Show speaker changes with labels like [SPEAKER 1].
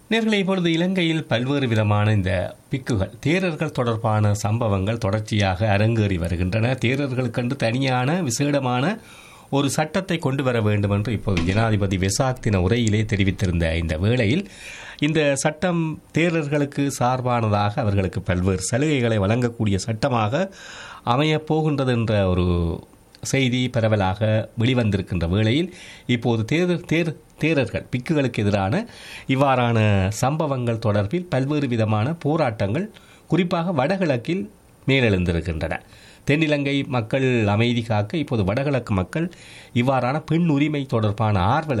[SPEAKER 1] நேர்களை இப்பொழுது இலங்கையில் பல்வேறு விதமான இந்த பிக்குகள் தேரர்கள் தொடர்பான சம்பவங்கள் தொடர்ச்சியாக அரங்கேறி வருகின்றன தேரர்களுக்கென்று தனியான விசேடமான ஒரு சட்டத்தை கொண்டு வர வேண்டும் என்று இப்போது ஜனாதிபதி வெசாக் தின உரையிலே தெரிவித்திருந்த இந்த வேளையில் இந்த சட்டம் தேரர்களுக்கு சார்பானதாக அவர்களுக்கு பல்வேறு சலுகைகளை வழங்கக்கூடிய சட்டமாக அமையப் போகின்றது என்ற ஒரு செய்தி பரவலாக வெளிவந்திருக்கின்ற வேளையில் இப்போது தேர் தேர் தேரர்கள் பிக்குகளுக்கு எதிரான இவ்வாறான சம்பவங்கள் தொடர்பில் பல்வேறு விதமான போராட்டங்கள் குறிப்பாக வடகிழக்கில் மேலெழுந்திருக்கின்றன தென்னிலங்கை மக்கள் அமைதி காக்க இப்போது வடகிழக்கு மக்கள் இவ்வாறான பெண் உரிமை தொடர்பான ஆர்வல